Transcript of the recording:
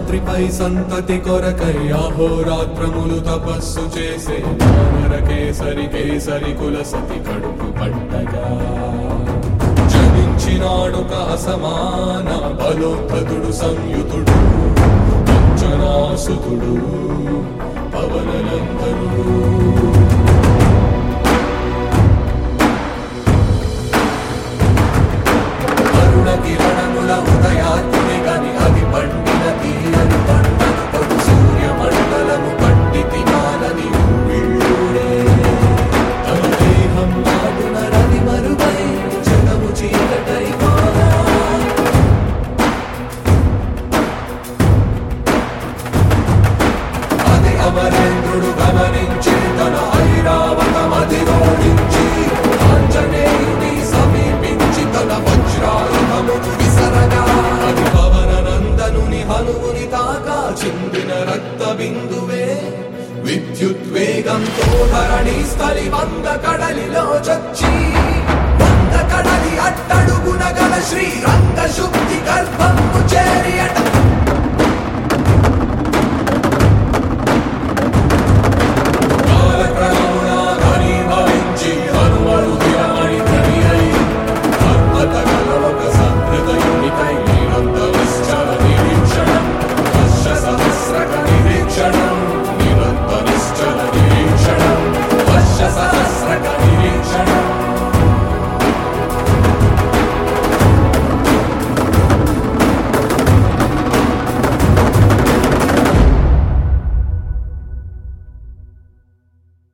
రాత్రిపై సంతతి కొరకై అహోరాత్రములు తపస్సు చేసే వానర కేసరి కేసరి కుల సతి కడుపు పట్టగా జనించినాడొక అసమాన బలోద్ధతుడు సంయుతుడు అంజనాసుతుడు పవననందనుడు అరుణ కిరణముల ఉదయాత్మి గని అది పండిన తీరని పంటను పడు సూర్య మండలము పట్టి తినాలని ఊళ్ళూడే తన దేహం నాటున రవి మరుగై జగము చీకటై మారా అది అమరేంద్రుడు గమనించి తన ఐరావతమది ఓడించి ఆంజనేయుని సమీపించి తన వజ్రాయుధమును విసరగా అది పవన నందనుని హనుముని తాకా చిందిన రక్త బిందువే విద్యుద్వేగంతో ధరణి స్థలి వంద కడలిలో చచ్చి వంద కడలి అట్టడుగున గల శ్రీరంగ శుద్ధి గర్భము చేరి అట